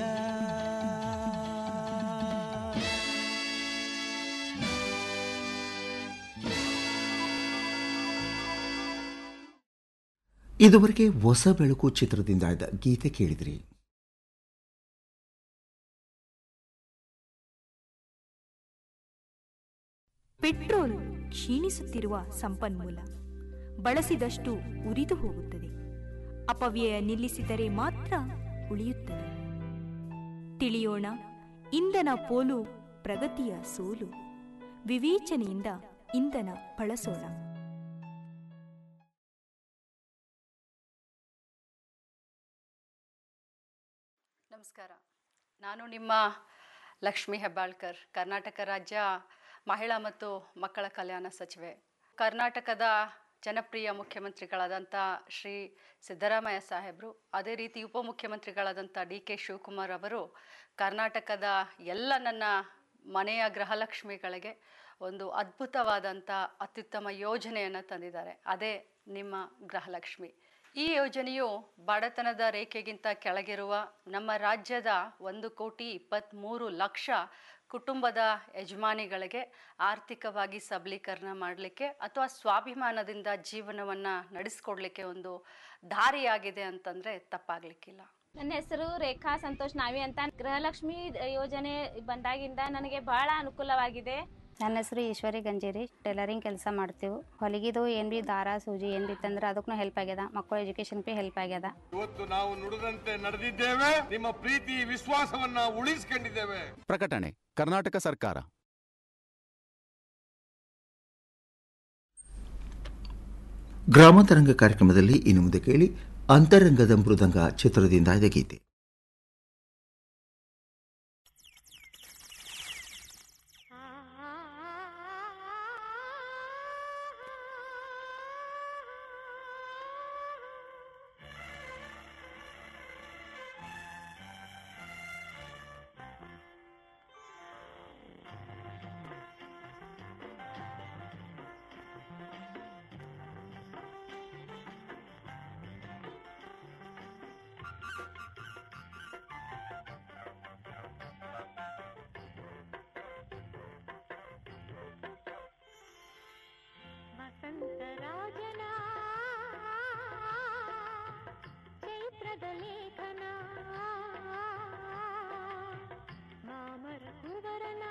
ಇದುವರೆಗೆ ಹೊಸ ಬೆಳಕು ಚಿತ್ರದಿಂದ ಆಯ್ದ ಗೀತೆ ಕೇಳಿದ್ರಿ ಪೆಟ್ರೋಲ್ ಕ್ಷೀಣಿಸುತ್ತಿರುವ ಸಂಪನ್ಮೂಲ ಬಳಸಿದಷ್ಟು ಉರಿದು ಹೋಗುತ್ತದೆ ಅಪವ್ಯಯ ನಿಲ್ಲಿಸಿದರೆ ಮಾತ್ರ ಉಳಿಯುತ್ತದೆ ತಿಳಿಯೋಣ ಇಂಧನ ಪೋಲು ಪ್ರಗತಿಯ ಸೋಲು ವಿವೇಚನೆಯಿಂದ ಇಂಧನ ಬಳಸೋಣ ನಮಸ್ಕಾರ ನಾನು ನಿಮ್ಮ ಲಕ್ಷ್ಮಿ ಹೆಬ್ಬಾಳ್ಕರ್ ಕರ್ನಾಟಕ ರಾಜ್ಯ ಮಹಿಳಾ ಮತ್ತು ಮಕ್ಕಳ ಕಲ್ಯಾಣ ಸಚಿವೆ ಕರ್ನಾಟಕದ ಜನಪ್ರಿಯ ಮುಖ್ಯಮಂತ್ರಿಗಳಾದಂಥ ಶ್ರೀ ಸಿದ್ದರಾಮಯ್ಯ ಸಾಹೇಬರು ಅದೇ ರೀತಿ ಉಪಮುಖ್ಯಮಂತ್ರಿಗಳಾದಂಥ ಡಿ ಕೆ ಶಿವಕುಮಾರ್ ಅವರು ಕರ್ನಾಟಕದ ಎಲ್ಲ ನನ್ನ ಮನೆಯ ಗೃಹಲಕ್ಷ್ಮಿಗಳಿಗೆ ಒಂದು ಅದ್ಭುತವಾದಂಥ ಅತ್ಯುತ್ತಮ ಯೋಜನೆಯನ್ನು ತಂದಿದ್ದಾರೆ ಅದೇ ನಿಮ್ಮ ಗೃಹಲಕ್ಷ್ಮಿ ಈ ಯೋಜನೆಯು ಬಡತನದ ರೇಖೆಗಿಂತ ಕೆಳಗಿರುವ ನಮ್ಮ ರಾಜ್ಯದ ಒಂದು ಕೋಟಿ ಇಪ್ಪತ್ತ್ಮೂರು ಲಕ್ಷ ಕುಟುಂಬದ ಯಜಮಾನಿಗಳಿಗೆ ಆರ್ಥಿಕವಾಗಿ ಸಬಲೀಕರಣ ಮಾಡಲಿಕ್ಕೆ ಅಥವಾ ಸ್ವಾಭಿಮಾನದಿಂದ ಜೀವನವನ್ನು ನಡೆಸ್ಕೊಡ್ಲಿಕ್ಕೆ ಒಂದು ದಾರಿಯಾಗಿದೆ ಅಂತಂದರೆ ತಪ್ಪಾಗಲಿಕ್ಕಿಲ್ಲ ನನ್ನ ಹೆಸರು ರೇಖಾ ಸಂತೋಷ್ ನಾವಿ ಅಂತ ಗೃಹಲಕ್ಷ್ಮಿ ಯೋಜನೆ ಬಂದಾಗಿಂದ ನನಗೆ ಬಹಳ ಅನುಕೂಲವಾಗಿದೆ ನನ್ನ ಹೆಸರು ಈಶ್ವರಿ ಗಂಜೇರಿ ಟೈಲರಿಂಗ್ ಕೆಲಸ ಮಾಡ್ತೀವಿ ಹೊಲಿಗಿದು ಏನು ಬಿ ದಾರ ಸೂಜಿ ಏನು ಬಿ ತಂದ್ರೆ ಅದಕ್ಕೂ ಹೆಲ್ಪ್ ಆಗ್ಯದ ಮಕ್ಕಳ ಎಜುಕೇಶನ್ ಬಿ ಹೆಲ್ಪ್ ಆಗ್ಯದ ಇವತ್ತು ನಾವು ನುಡಿದಂತೆ ನಡೆದಿದ್ದೇವೆ ನಿಮ್ಮ ಪ್ರೀತಿ ವಿಶ್ವಾಸವನ್ನ ಉಳಿಸಿಕೊಂಡಿದ್ದೇವೆ ಪ್ರಕಟಣೆ ಕರ್ನಾಟಕ ಸರ್ಕಾರ ಗ್ರಾಮಾಂತರಂಗ ಕಾರ್ಯಕ್ರಮದಲ್ಲಿ ಇನ್ನು ಮುಂದೆ ಕೇಳಿ ಅಂತರಂಗದ ಮೃದಂಗ ಚಿತ್ರದಿಂದ ಆಯ್ದ ಗೀತೆ ವಸಂತರಾಜನ ಚೈತ್ರದ ಲೇಖನ ಮಾಮರ ಕುವರನ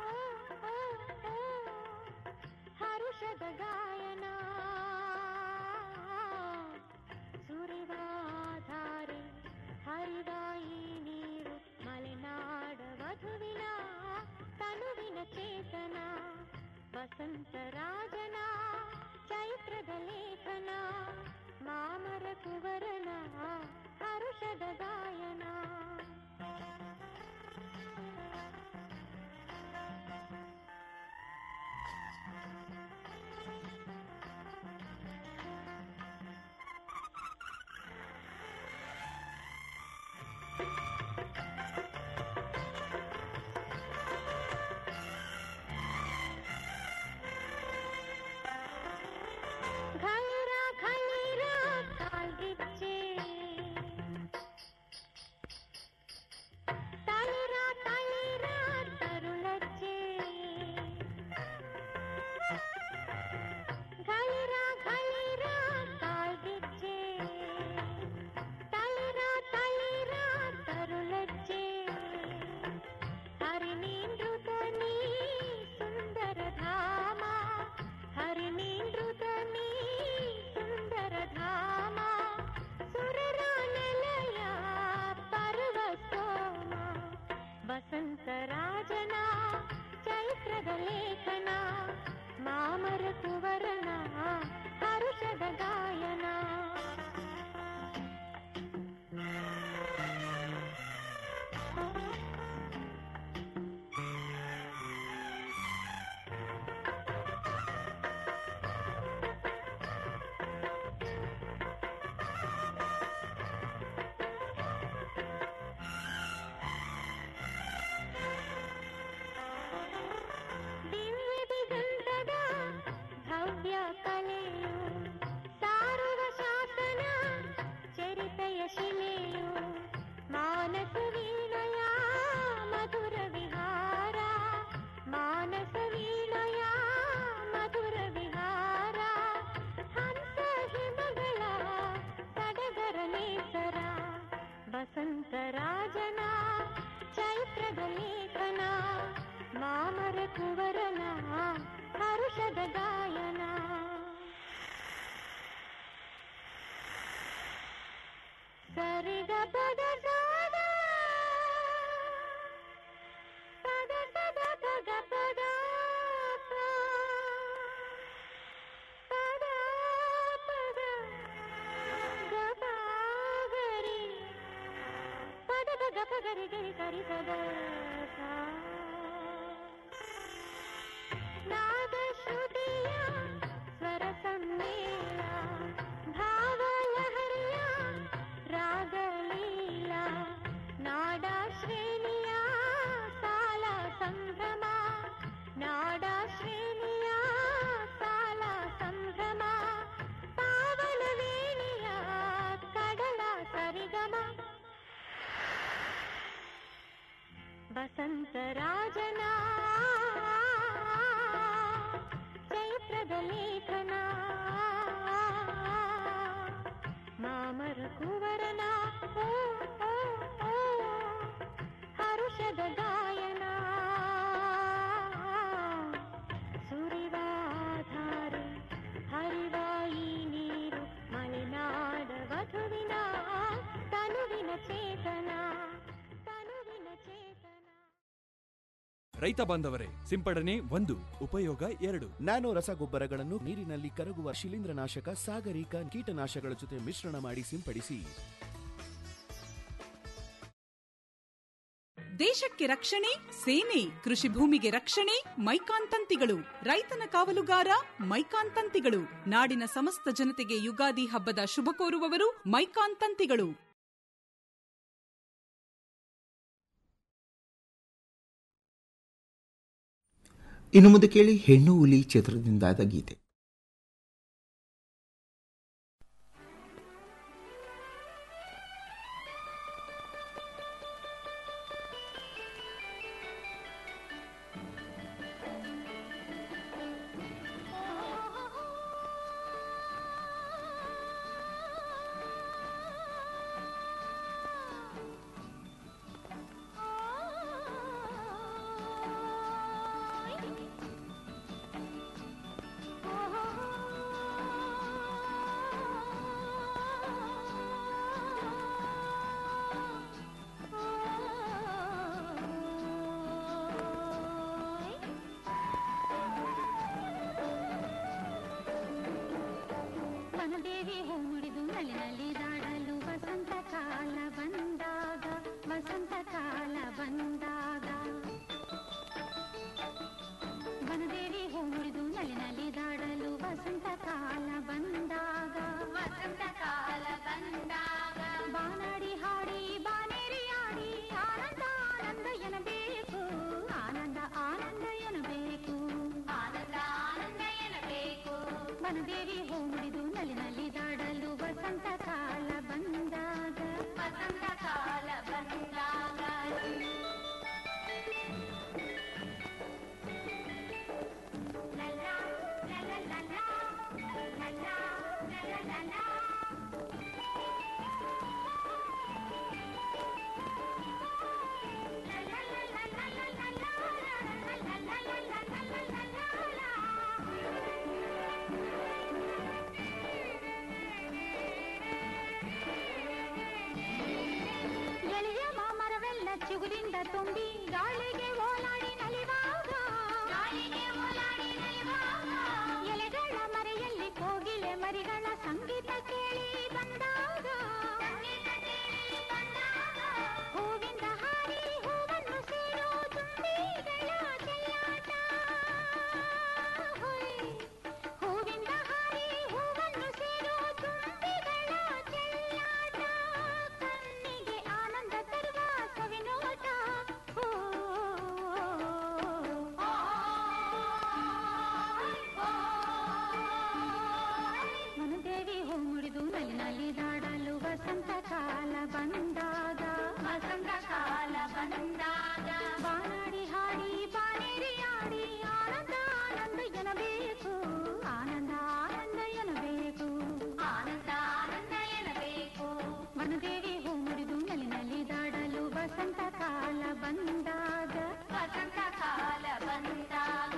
ಹರುಷದ ಗಾಯನ ಸುರಿವಾಧಾರೆ ಹರಿವಾಯಿ ನೀರು ಮಲೆನಾಡ ವಧುವಿನ ತನುವಿನ ಚೇತನ ವಸಂತರಾಜನ ಚೈತ್ರದ ಲೇಖನ ಮಾಮರ ಕುವರನ ಹರುಷದ ಗಾಯನ ಘೈರ ಘೈರ ಕಾಲ್ಗಿಚ್ಚೆ ತಳಿರ ತಳಿರ ತರುಳಜ್ಜೆ ಘೈರ ಘೈರ ಕಾಲ್ಗಿಚ್ಚೆ ತಳಿರ ತಳಿರ ತರುಳಜ್ಜೆ ಹರಿನೀಂದ್ರುತನಿ ಸುಂದರ ಧಾಮ ಹರಿನೀಂದ್ರುತನಿ ಸುಂದರ ಧಾಮ ಸುರರ ನೆಲಯ ಪರ್ವತೋಮ ವಸಂತರಾಜನ ಚೈತ್ರದ ಲೇಖನ ಮಾಮರ ಕುವರನ ಹರುಷದ ಗಾಯನ ದಿವ್ಯ ದಿಗಂತದ ಭವ್ಯ ಕಲೆಯು ಸಾರುವ ಶಾಸನ ಚರಿತೆಯ ಶಿಲೆಯು ಮಾನಸ ವೀಣಯ ಮಧುರ ವಿಹಾರ ಮಾನಸ ವೀಣಯ ಮಧುರ ವಿಹಾರ ಹಂಸ ಹಿಮಗಳ ಸಡಗರ ನೇಸರ ವಸಂತರಾಜನ ಚೈತ್ರದ ಲೇಖನ ಮಾಮರ ಕುವರನ ಹರುಷದ ಗಾಯನ ಸರಿಗ ಪದ ಸಾದ ಪದ ಪದ ಪದ ಪದ ಪದ ಪದ ಗರಿ ಪದ ಪದ ಪಗರಿ ಗರಿ ಸರಿ ಸದ ನಾದ ಶ್ರುತಿಯ ಸ್ವರ ಸಮ್ಮೇಳ ಭಾವಲಹರಿಯ ರಾಗಲೀಲ ನಾಡ ಶ್ರೇಣಿಯ ಸಾಲ ಸಂಭ್ರಮ ನಾಡ ಶ್ರೇಣಿಯ ಸಾಲ ಸಂಭ್ರಮ ಪಾವನ ವೇಣಿಯ ಕಡಲ ಸರಿಗಮ ವಸಂತರಾಜನ ಚೈತ್ರದ ಲೇಖನ ಮಾಮರ ಕುವರನ ಓ, ಓ, ಓ, ಹರುಷದ ಗಾಯನ ಸುರಿವಾಧಾರೆ ಹರಿವಾಯಿ ನೀರು ಮಲೆನಾಡ ವಧುವಿನ ತನುವಿನ ಚೇತನ ತನುವಿನ ಚೇತನ ರೈತ ಬಾಂಧವರೇ ಸಿಂಪಡಣೆ ಒಂದು ಉಪಯೋಗ ಎರಡು ನ್ಯಾನೋ ರಸಗೊಬ್ಬರಗಳನ್ನು ನೀರಿನಲ್ಲಿ ಕರಗುವ ಶಿಲೀಂಧ್ರನಾಶಕ ಸಾಗರಿಕ ಕೀಟನಾಶಕಗಳ ಜೊತೆ ಮಿಶ್ರಣ ಮಾಡಿ ಸಿಂಪಡಿಸಿ ದೇಶಕ್ಕೆ ರಕ್ಷಣೆ ಸೇನೆ ಕೃಷಿ ಭೂಮಿಗೆ ರಕ್ಷಣೆ ಮೈಕಾನ್ ತಂತಿಗಳು ರೈತನ ಕಾವಲುಗಾರ ಮೈಕಾನ್ ತಂತಿಗಳು ನಾಡಿನ ಸಮಸ್ತ ಜನತೆಗೆ ಯುಗಾದಿ ಹಬ್ಬದ ಶುಭ ಕೋರುವವರು ಮೈಕಾನ್ ತಂತಿಗಳು ಇನ್ನು ಮುಂದೆ ಕೇಳಿ ಹೆಣ್ಣು ಹುಲಿ ಚಿತ್ರದಿಂದಾದ ಗೀತೆ ವನದೇವಿ ಹೂ ಮುಡಿದು ನಲಿನಲ್ಲಿ ದಾಡಲು ವಸಂತ ಕಾಲ ಬಂದಾಗ ವಸಂತ ಕಾಲ ಬಂದಾಗ ವನದೇವಿ ಹೂ ಮುಡಿದು ನಲಿನಲ್ಲಿ ದಾಡಲು ವಸಂತ ಕಾಲ ಬಂದಾಗ ವಸಂತ ಕಾಲ ಬಂದಾಗ ಬಾನಾಡಿ ಹಾಡಿ ಬಾನೇರಿ ಆಡಿ ಆನಂದ ಆನಂದ ಎನಬೇಕು ಆನಂದ ಆನಂದ ಎನಬೇಕು ಆನಂದ ಆನಂದ ಎನಬೇಕು ವನದೇವಿ ಹೂ ಮುಡಿದು ನಲಿನಲ್ಲಿ ದಾಡಲು ವಸಂತ ಕಾಲ ಬಂದಾಗ ವಸಂತ ಕಾಲ ಬಂದಾಗ ಎಳೆಯ ಮಾಮರವೆಲ್ಲ ಚಿಗುರಿಂದ ತುಂಬಿ ಗಾಳಿಗೆ ಓಲಾಡಿ ನಲಿವಾಗ ಎಲೆಗಳ ಮರೆಯಲ್ಲಿ ಕೋಗಿಲೆ ಮರಿಗಳ ಸಂಗೀತ ಕೇಳಿ ಬಂದಾಗ ಹೂವಿಂದ ಹಾರಿ ಹೂವನ್ನು ಸೇರೋ ತುಂಬಿಗಳ ಚೆಲ್ಲಾಟ ಹೊಯ್. ಹೂವಿಂದ ಹಾರಿ ಹೂವನ್ನು ಸೇರೋ ತುಂಬಿಗಳ ಚೆಲ್ಲಾಟ ಕಣ್ಣಿಗೆ ಆನಂದ ತರುವ ಸವಿನೋಟ ಓ, ಮನುದೇವಿ ಹೂ ಮುಡಿದು ನಲಿ ನಲಿ ದಾಡಲು ವಸಂತ ಕಾಲ ಬಂದಾಗ ವಸಂತ ಕಾಲ ಬಂದಾಗ ಬಾನಾಡಿ ಹಾಡಿ ಬಾನೇರಿ ಆಡಿ ಆನಂದ ಆನಂದ ಎನಬೇಕು ಆನಂದ ಆನಂದ ಎನಬೇಕು ಆನಂದ ಆನಂದ ಎನಬೇಕು ವನದೇವಿ ಹೂ ಮುಡಿದು ನಲಿ ನಲಿ ದಾಡಲು ವಸಂತ ಕಾಲ ಬಂದಾಗ ವಸಂತ ಕಾಲ ಬಂದಾಗ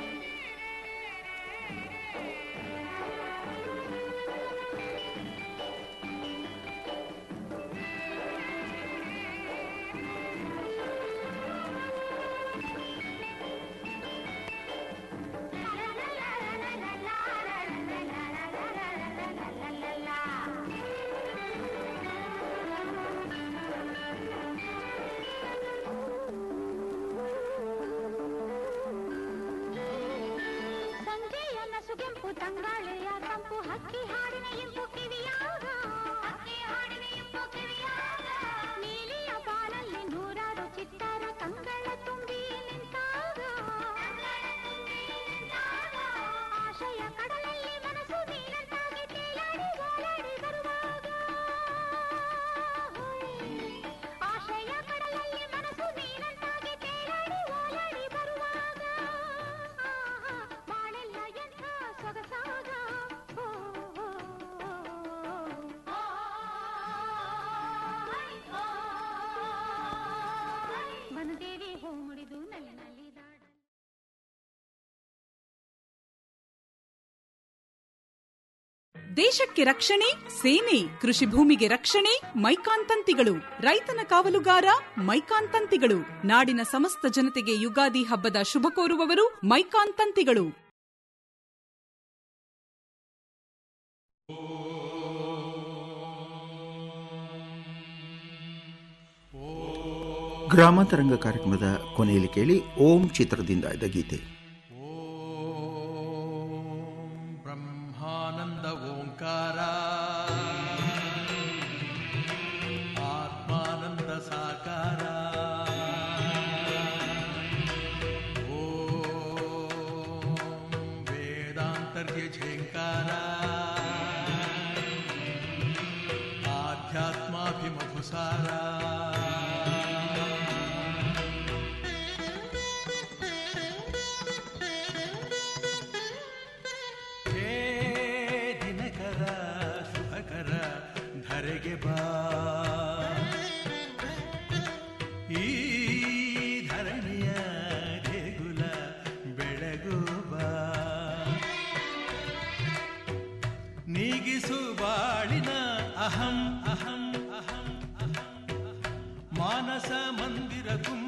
ಸಂಜೆಯ ನಸುಗೆಂಪು ತಂಗಾಳಿಯ ತಂಪು ಹಕ್ಕಿ ಹಾಡಿನ ಇಂಪು ಕಿವಿಯಾಗ ಹಕ್ಕಿ ಹಾಡಿನ ಇಂಪು ಕಿವಿಯಾಗ ನೀಲಿಯ ಬಾನಲ್ಲಿ ನೂರಾರು ಚಿತ್ತಾರ ಕಂಗಳ ತುಂಬಿ ನಿಂತಾಗ ಆಶಯ ಕಡಲಲ್ಲಿ ಮನಸ್ಸು ನೀರಂತಾಗಿ ತೇಲಾಡಿ ಓಲಾಡಿ ಬರುವಾಗ ಆಶಯ ಕಡಲಲ್ಲಿ ಮನಸ್ಸು ನೀರಂತಾಗಿ ತೇಲಾಡಿ ಓಲಾಡಿ ಬರುವಾಗ ಆಹಾ, ಬಾಳೆಲ್ಲ ಎಂಥ ಸೊಗಸಾಗ ಓ, ಓ, ಓ, ಓ, ವನದೇವಿ ಹೂ ಮುಡಿದು ನಲಿ ನಲಿ ದಾಡ ದೇಶಕ್ಕೆ ರಕ್ಷಣೆ ಸೇನೆ ಕೃಷಿ ಭೂಮಿಗೆ ರಕ್ಷಣೆ ಮೈಕಾನ್ ತಂತಿಗಳು ರೈತನ ಕಾವಲುಗಾರ ಮೈಕಾನ್ ತಂತಿಗಳು ನಾಡಿನ ಸಮಸ್ತ ಜನತೆಗೆ ಯುಗಾದಿ ಹಬ್ಬದ ಶುಭ ಕೋರುವವರು ಮೈಕಾನ್ ತಂತಿಗಳು ಗ್ರಾಮಾಂತರಂಗ ಕಾರ್ಯಕ್ರಮದ ಕೊನೆಯಲ್ಲಿ ಕೇಳಿ ಓಂ ಚಿತ್ರದಿಂದ ಆಯ್ದ ಗೀತೆ ಬ್ರಹ್ಮಾನಂದ ಓಂಕಾರ ಆತ್ಮಾನಂದ ಸಾಕಾರ ಓಂ ವೇದಾಂತರ್ಯ ಝೇಂಕಾರ ಆಧ್ಯಾತ್ಮಾಭಿಮಧುಸಾರ ಹೇ ದಿನಕರ ಶುಭಕರ ಧರೆಗೆ ಬಾ ಈ ಧರಣಿಯ ದೇಗುಲ ಬೆಳಗು ಬಾ ನೀಗಿಸು ಬಾಳಿನ ಅಹಂ ಅಹಂ ಅಹಂ ಅಹಂ ಮಾನಸ ಮಂದಿರ ತುಂಬ